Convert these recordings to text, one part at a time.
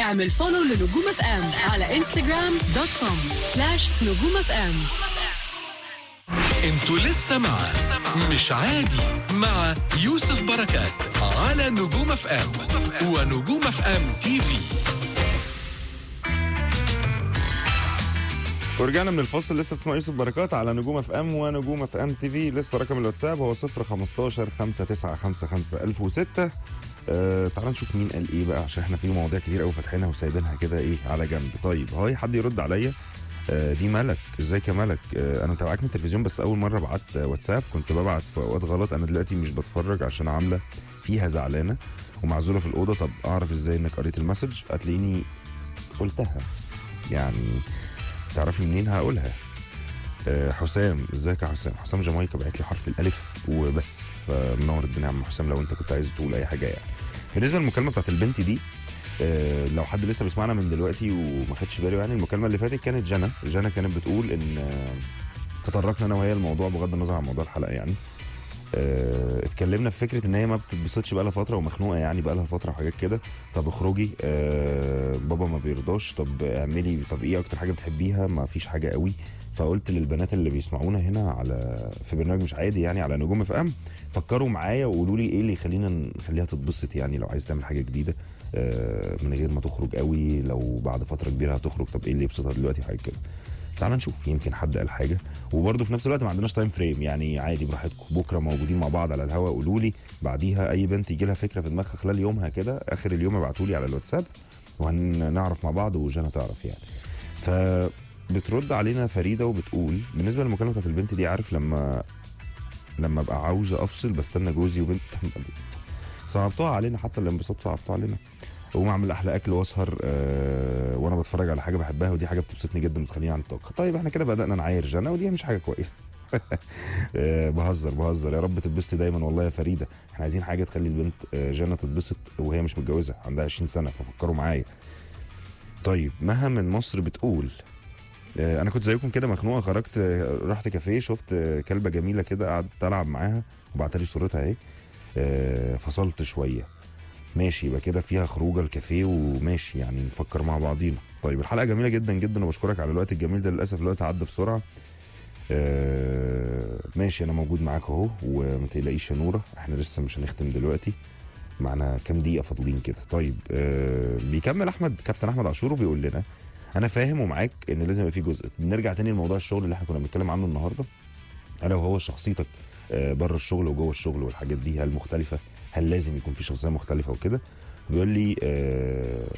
اعمل فولو لنجوم اف ام على انستغرام دوت كوم سلاش نجوم اف ام انتوا لسه مع مش عادي مع يوسف بركات على نجوم اف ام ونجوم اف ام تي في ورجعنا من الفصل لسه بتسمع يوسف بركات على نجوم اف ام ونجوم اف ام تي في لسه رقم الواتساب هو 015 5955 1006 آه تعال نشوف مين قال ايه بقى عشان احنا في مواضيع كتير قوي فاتحينها وسايبينها كده ايه على جنب طيب هاي حد يرد عليا آه دي ملك ازيك يا ملك آه انا متابعاك من التلفزيون بس اول مره بعت آه واتساب كنت ببعت في اوقات غلط انا دلوقتي مش بتفرج عشان عامله فيها زعلانه ومعزوله في الاوضه طب اعرف ازاي انك قريت المسج هتلاقيني قلتها يعني تعرفي منين هقولها آه، حسام ازيك يا حسام حسام جامايكا بعت لي حرف الالف وبس فمنور الدنيا يا عم حسام لو انت كنت عايز تقول اي حاجه يعني بالنسبه للمكالمه بتاعت البنت دي آه، لو حد لسه بيسمعنا من دلوقتي وما خدش باله يعني المكالمه اللي فاتت كانت جنى جنى كانت بتقول ان آه، تطرقنا انا وهي الموضوع بغض النظر عن موضوع الحلقه يعني آه، اتكلمنا في فكره ان هي ما بتتبسطش بقى لها فتره ومخنوقه يعني بقى لها فتره وحاجات كده طب اخرجي آه بابا ما بيرضاش طب اعملي طب ايه اكتر حاجه بتحبيها ما فيش حاجه قوي فقلت للبنات اللي بيسمعونا هنا على في برنامج مش عادي يعني على نجوم اف ام فكروا معايا وقولوا لي ايه اللي يخلينا نخليها تتبسط يعني لو عايز تعمل حاجه جديده آه من غير ما تخرج قوي لو بعد فتره كبيره هتخرج طب ايه اللي يبسطها دلوقتي حاجه كده تعال نشوف يمكن حد قال حاجه وبرده في نفس الوقت ما عندناش تايم فريم يعني عادي براحتكم بكره موجودين مع بعض على الهواء قولوا لي بعديها اي بنت يجي لها فكره في دماغها خلال يومها كده اخر اليوم ابعتوا لي على الواتساب وهنعرف مع بعض وجانا تعرف يعني ف بترد علينا فريده وبتقول بالنسبه للمكالمه بتاعت البنت دي عارف لما لما ابقى عاوزه افصل بستنى جوزي وبنت صعبتوها علينا حتى الانبساط صعبتوها علينا اقوم اعمل احلى اكل واسهر أه وانا بتفرج على حاجه بحبها ودي حاجه بتبسطني جدا بتخليني عن الطاقه طيب احنا كده بدانا نعاير جنى ودي مش حاجه كويسه أه بهزر بهزر يا رب تتبسطي دايما والله يا فريده احنا عايزين حاجه تخلي البنت أه جنى تتبسط وهي مش متجوزه عندها 20 سنه ففكروا معايا طيب مها من مصر بتقول آه، انا كنت زيكم كده مخنوقه خرجت آه، رحت كافيه شفت آه، كلبه جميله كده قعدت العب معاها وبعت لي صورتها اهي آه، فصلت شويه ماشي يبقى كده فيها خروجه الكافيه وماشي يعني نفكر مع بعضينا طيب الحلقه جميله جدا جدا وبشكرك على الوقت الجميل ده للاسف الوقت عدى بسرعه آه، ماشي انا موجود معاك اهو وما تقلقيش يا نوره احنا لسه مش هنختم دلوقتي معنا كام دقيقه فاضلين كده طيب آه، بيكمل احمد كابتن احمد عاشور وبيقول لنا انا فاهم ومعاك ان لازم يبقى في جزء نرجع تاني لموضوع الشغل اللي احنا كنا بنتكلم عنه النهارده الا وهو شخصيتك آه، بره الشغل وجوه الشغل والحاجات دي هل مختلفه هل لازم يكون في شخصيه مختلفه وكده بيقول لي آه،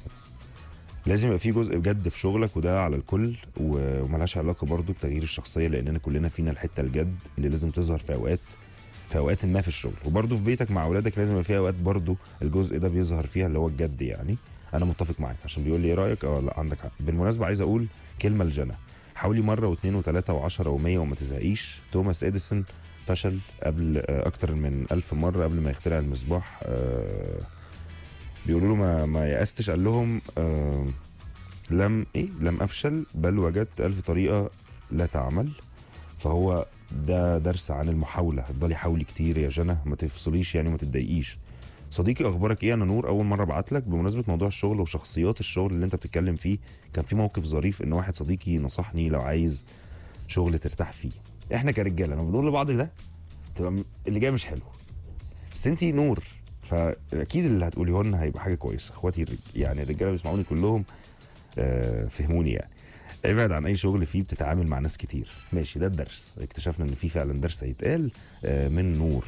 لازم يبقى في جزء بجد في شغلك وده على الكل و- وملهاش علاقه برضو بتغيير الشخصيه لاننا كلنا فينا الحته الجد اللي لازم تظهر في اوقات في اوقات ما في الشغل وبرضو في بيتك مع اولادك لازم يبقى في اوقات برضو الجزء ده بيظهر فيها اللي هو الجد يعني انا متفق معاك عشان بيقول لي ايه رايك اه لا عندك حق بالمناسبه عايز اقول كلمه لجنى حاولي مره واثنين وثلاثه وعشرة ومية وما تزهقيش توماس اديسون فشل قبل آه، اكتر من ألف مره قبل ما يخترع المصباح آه، بيقولوا له ما ما يأستش قال لهم آه، لم ايه لم افشل بل وجدت ألف طريقه لا تعمل فهو ده درس عن المحاوله افضلي حاولي كتير يا جنى ما تفصليش يعني ما تتضايقيش صديقي اخبارك ايه انا نور اول مره ابعت لك بمناسبه موضوع الشغل وشخصيات الشغل اللي انت بتتكلم فيه كان في موقف ظريف ان واحد صديقي نصحني لو عايز شغل ترتاح فيه احنا كرجاله لما بنقول لبعض ده تبقى م- اللي جاي مش حلو بس انتي نور فاكيد اللي هتقوليه لنا هيبقى حاجه كويسه اخواتي الرج... يعني الرجاله بيسمعوني كلهم آه فهموني يعني ابعد عن اي شغل فيه بتتعامل مع ناس كتير ماشي ده الدرس اكتشفنا ان في فعلا درس هيتقال آه من نور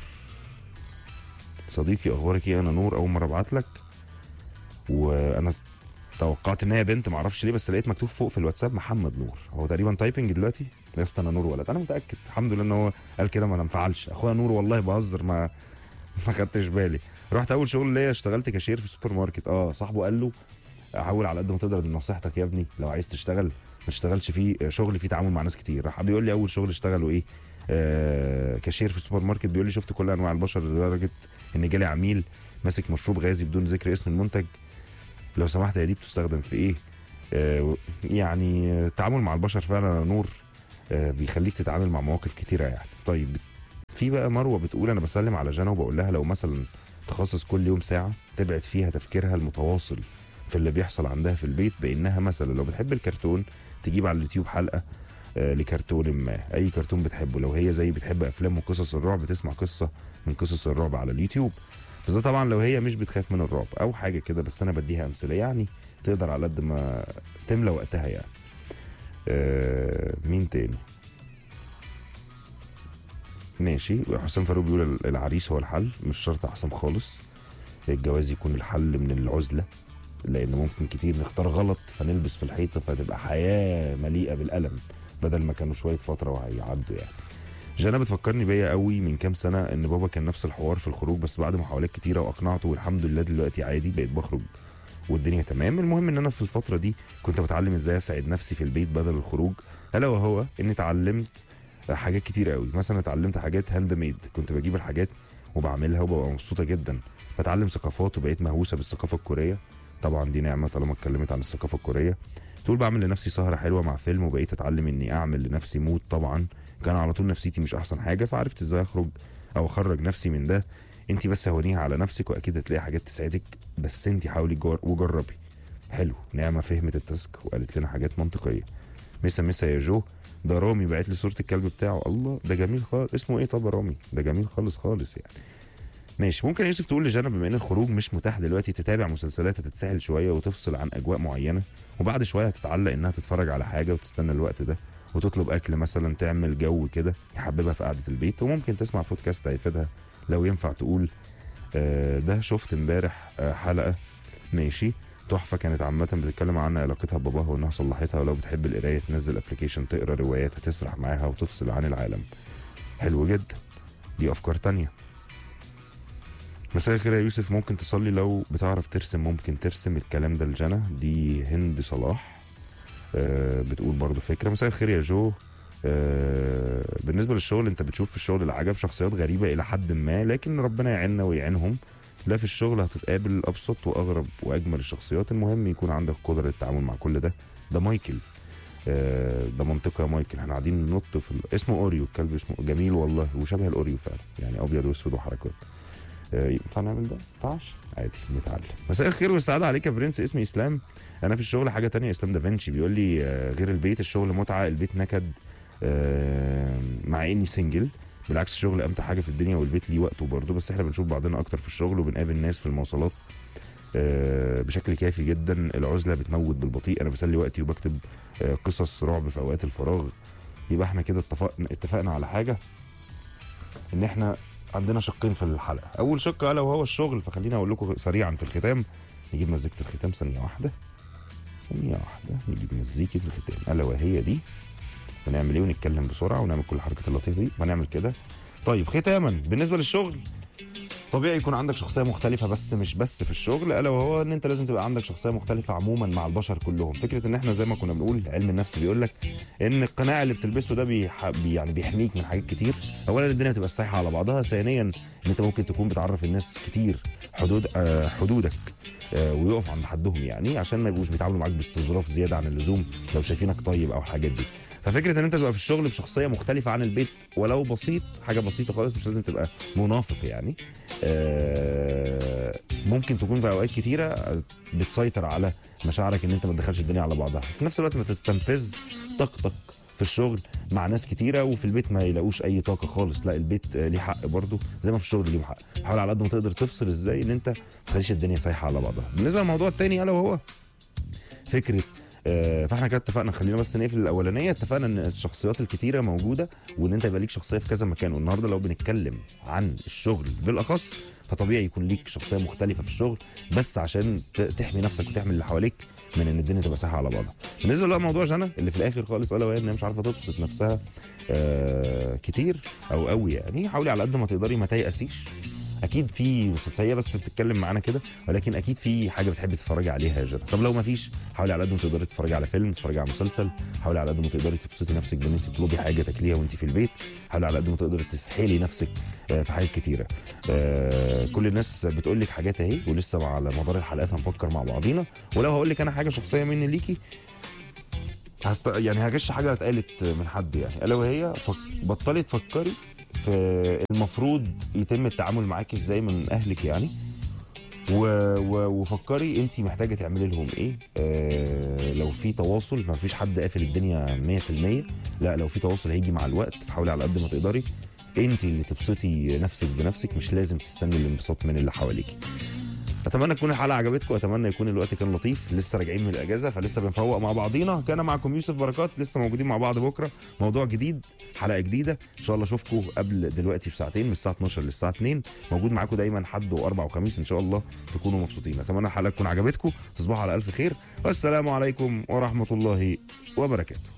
صديقي اخبارك ايه انا نور اول مره ابعت لك وانا توقعت ان هي بنت معرفش ليه بس لقيت مكتوب فوق في الواتساب محمد نور هو تقريبا تايبنج دلوقتي يا اسطى انا نور ولد انا متاكد الحمد لله ان هو قال كده ما انا انفعلش اخويا نور والله بهزر ما ما خدتش بالي رحت اول شغل ليا اشتغلت كاشير في سوبر ماركت اه صاحبه قال له حاول على قد ما تقدر نصيحتك يا ابني لو عايز تشتغل ما تشتغلش فيه شغل فيه تعامل مع ناس كتير راح بيقول لي اول شغل اشتغله ايه آه كاشير في سوبر ماركت بيقول لي شفت كل انواع البشر لدرجه ان جالي عميل ماسك مشروب غازي بدون ذكر اسم المنتج لو سمحت هي دي بتستخدم في ايه آه يعني آه، التعامل مع البشر فعلا يا نور آه بيخليك تتعامل مع مواقف كتيره يعني طيب في بقى مروه بتقول انا بسلم على جنى وبقول لها لو مثلا تخصص كل يوم ساعه تبعد فيها تفكيرها المتواصل في اللي بيحصل عندها في البيت بانها مثلا لو بتحب الكرتون تجيب على اليوتيوب حلقه آه، لكرتون ما اي كرتون بتحبه لو هي زي بتحب افلام وقصص الرعب تسمع قصه من قصص الرعب على اليوتيوب بس ده طبعا لو هي مش بتخاف من الرعب او حاجه كده بس انا بديها امثله يعني تقدر على قد ما تملى وقتها يعني آه مين تاني ماشي حسام فاروق بيقول العريس هو الحل مش شرط يا حسام خالص الجواز يكون الحل من العزله لان ممكن كتير نختار غلط فنلبس في الحيطه فتبقى حياه مليئه بالالم بدل ما كانوا شويه فتره وهيعدوا يعني جانا بتفكرني بيا قوي من كام سنه ان بابا كان نفس الحوار في الخروج بس بعد محاولات كتيره واقنعته والحمد لله دلوقتي عادي بقيت بخرج والدنيا تمام المهم ان انا في الفتره دي كنت بتعلم ازاي اسعد نفسي في البيت بدل الخروج الا وهو اني اتعلمت حاجات كتير قوي مثلا اتعلمت حاجات هاند ميد كنت بجيب الحاجات وبعملها وببقى مبسوطه جدا بتعلم ثقافات وبقيت مهووسه بالثقافه الكوريه طبعا دي نعمه طالما اتكلمت عن الثقافه الكوريه تقول بعمل لنفسي سهره حلوه مع فيلم وبقيت اتعلم اني اعمل لنفسي مود طبعا كان على طول نفسيتي مش احسن حاجه فعرفت ازاي اخرج او اخرج نفسي من ده انت بس هونيها على نفسك واكيد هتلاقي حاجات تسعدك بس انت حاولي جر- وجربي حلو نعمه فهمت التاسك وقالت لنا حاجات منطقيه مسا مسا يا جو ده رامي بعت لي صوره الكلب بتاعه الله ده جميل خالص اسمه ايه طب يا رامي ده جميل خالص خالص يعني ماشي ممكن يا يوسف تقول لجانا بما ان الخروج مش متاح دلوقتي تتابع مسلسلات هتتسهل شويه وتفصل عن اجواء معينه وبعد شويه هتتعلق انها تتفرج على حاجه وتستنى الوقت ده وتطلب اكل مثلا تعمل جو كده يحببها في قعده البيت وممكن تسمع بودكاست هيفيدها لو ينفع تقول آه ده شفت امبارح آه حلقه ماشي تحفه كانت عامه بتتكلم عن علاقتها بباباها وانها صلحتها ولو بتحب القرايه تنزل ابلكيشن تقرا روايات هتسرح معاها وتفصل عن العالم حلو جدا دي افكار تانية مساء الخير يا يوسف ممكن تصلي لو بتعرف ترسم ممكن ترسم الكلام ده لجنى دي هند صلاح آه بتقول برضو فكره مساء الخير يا جو آه بالنسبه للشغل انت بتشوف في الشغل العجب شخصيات غريبه الى حد ما لكن ربنا يعيننا ويعينهم لا في الشغل هتتقابل ابسط واغرب واجمل الشخصيات المهم يكون عندك قدره التعامل مع كل ده ده مايكل آه، ده منطقه يا مايكل احنا قاعدين ننط في ال... اسمه اوريو الكلب اسمه جميل والله وشبه الاوريو فعلا يعني ابيض واسود وحركات آه، ينفع نعمل ده؟ ما ينفعش عادي نتعلم مساء الخير والسعاده عليك يا برنس اسمي اسلام انا في الشغل حاجه تانية اسلام دافنشي بيقول لي آه، غير البيت الشغل متعه البيت نكد آه، مع اني سنجل بالعكس الشغل امتع حاجه في الدنيا والبيت ليه وقته برضه بس احنا بنشوف بعضنا اكتر في الشغل وبنقابل ناس في المواصلات آه، بشكل كافي جدا العزله بتموت بالبطيء انا بسلي وقتي وبكتب آه، قصص رعب في اوقات الفراغ يبقى احنا كده اتفقنا اتفقنا على حاجه ان احنا عندنا شقين في الحلقه اول شق الا وهو الشغل فخليني اقول لكم سريعا في الختام نجيب مزيكه الختام ثانيه واحده ثانيه واحده نجيب مزيكه الختام الا وهي دي ونعمل ايه ونتكلم بسرعه ونعمل كل الحركات اللطيفه دي وهنعمل كده طيب ختاما بالنسبه للشغل طبيعي يكون عندك شخصيه مختلفه بس مش بس في الشغل الا وهو ان انت لازم تبقى عندك شخصيه مختلفه عموما مع البشر كلهم فكره ان احنا زي ما كنا بنقول علم النفس بيقول لك ان القناع اللي بتلبسه ده بيح... بي يعني بيحميك من حاجات كتير اولا الدنيا بتبقى سايحه على بعضها ثانيا ان انت ممكن تكون بتعرف الناس كتير حدود آه حدودك آه ويقف عند حدهم يعني عشان ما يبقوش بيتعاملوا معاك باستظراف زياده عن اللزوم لو شايفينك طيب او الحاجات دي ففكره ان انت تبقى في الشغل بشخصيه مختلفه عن البيت ولو بسيط حاجه بسيطه خالص مش لازم تبقى منافق يعني آه، ممكن تكون في اوقات كتيره بتسيطر على مشاعرك ان انت ما تدخلش الدنيا على بعضها في نفس الوقت ما تستنفذ طاقتك في الشغل مع ناس كتيره وفي البيت ما يلاقوش اي طاقه خالص لا البيت آه، ليه حق برضه زي ما في الشغل ليه حق حاول على قد ما تقدر تفصل ازاي ان انت ما تخليش الدنيا سايحه على بعضها بالنسبه للموضوع التاني الا وهو فكره آه، فاحنا كده اتفقنا خلينا بس نقفل الاولانيه اتفقنا ان الشخصيات الكتيره موجوده وان انت يبقى ليك شخصيه في كذا مكان والنهارده لو بنتكلم عن الشغل بالاخص فطبيعي يكون ليك شخصيه مختلفه في الشغل بس عشان ت- تحمي نفسك وتحمي اللي حواليك من ان الدنيا تبقى سايحه على بعضها بالنسبه بقى موضوع جنى اللي في الاخر خالص الا وهي ان هي مش عارفه تبسط نفسها آه كتير او قوي يعني حاولي على قد ما تقدري ما تيأسيش اكيد في مسلسليه بس بتتكلم معانا كده ولكن اكيد في حاجه بتحبي تتفرجي عليها يا جنى طب لو ما فيش حاولي على قد ما تقدري تتفرجي على فيلم تتفرجي على مسلسل حاولي على قد ما تقدري تبسطي نفسك بان انت تطلبي حاجه تاكليها وانت في البيت حاولي على قد ما تقدري تسحلي نفسك آه، في حاجات كتيره آه، كل الناس بتقول لك حاجات اهي ولسه على مدار الحلقات هنفكر مع بعضينا ولو هقول لك انا حاجه شخصيه مني ليكي هست... يعني هغش حاجه اتقالت من حد يعني الا وهي فك... بطلي تفكري في المفروض يتم التعامل معاك ازاي من اهلك يعني و... و... وفكري انت محتاجه تعملي لهم ايه آه لو في تواصل ما فيش حد قافل الدنيا 100% لا لو في تواصل هيجي مع الوقت فحاولي على قد ما تقدري انت اللي تبسطي نفسك بنفسك مش لازم تستني الانبساط من اللي حواليك اتمنى تكون الحلقه عجبتكم اتمنى يكون الوقت كان لطيف لسه راجعين من الاجازه فلسه بنفوق مع بعضينا كان معكم يوسف بركات لسه موجودين مع بعض بكره موضوع جديد حلقه جديده ان شاء الله اشوفكم قبل دلوقتي بساعتين من الساعه 12 للساعه 2 موجود معاكم دايما حد واربع وخميس ان شاء الله تكونوا مبسوطين اتمنى الحلقه تكون عجبتكم تصبحوا على الف خير والسلام عليكم ورحمه الله وبركاته